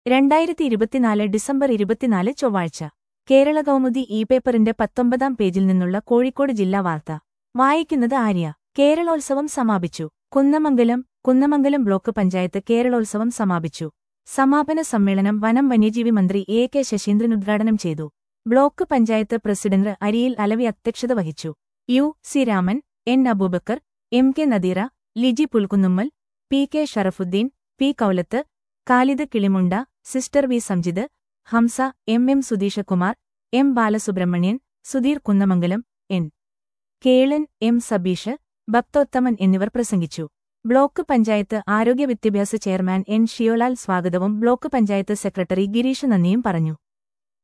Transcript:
രണ്ടായിരത്തി ഇരുപത്തിനാല് ഡിസംബർ ഇരുപത്തിനാല് ചൊവ്വാഴ്ച കേരള കൗമുദി ഇ പേപ്പറിന്റെ പത്തൊമ്പതാം പേജിൽ നിന്നുള്ള കോഴിക്കോട് ജില്ലാ വാർത്ത വായിക്കുന്നത് ആര്യ കേരളോത്സവം സമാപിച്ചു കുന്നമംഗലം കുന്നമംഗലം ബ്ലോക്ക് പഞ്ചായത്ത് കേരളോത്സവം സമാപിച്ചു സമാപന സമ്മേളനം വനം വന്യജീവി മന്ത്രി എ കെ ശശീന്ദ്രൻ ഉദ്ഘാടനം ചെയ്തു ബ്ലോക്ക് പഞ്ചായത്ത് പ്രസിഡന്റ് അരിയിൽ അലവി അധ്യക്ഷത വഹിച്ചു U C Raman N Aboobacker M K Nadeera Liji Pulkunnummal P K Sharafuddin P Koulath Khalid Kilimunda sister V Samjith Hamsa M M Sudheeshkumar M Balasubrahmanyan Sudheer Kunnamangalam N Kelan M Sabeesh Bhakthothaman എന്നിവർ പ്രസംഗിച്ചു ബ്ലോക്ക് പഞ്ചായത്ത് ആരോഗ്യ വിദ്യാഭ്യാസ ചെയർമാൻ എൻ ഷിയോലാൽ സ്വാഗതവും ബ്ലോക്ക് പഞ്ചായത്ത് സെക്രട്ടറി ഗിരീഷ് നന്ദിയും പറഞ്ഞു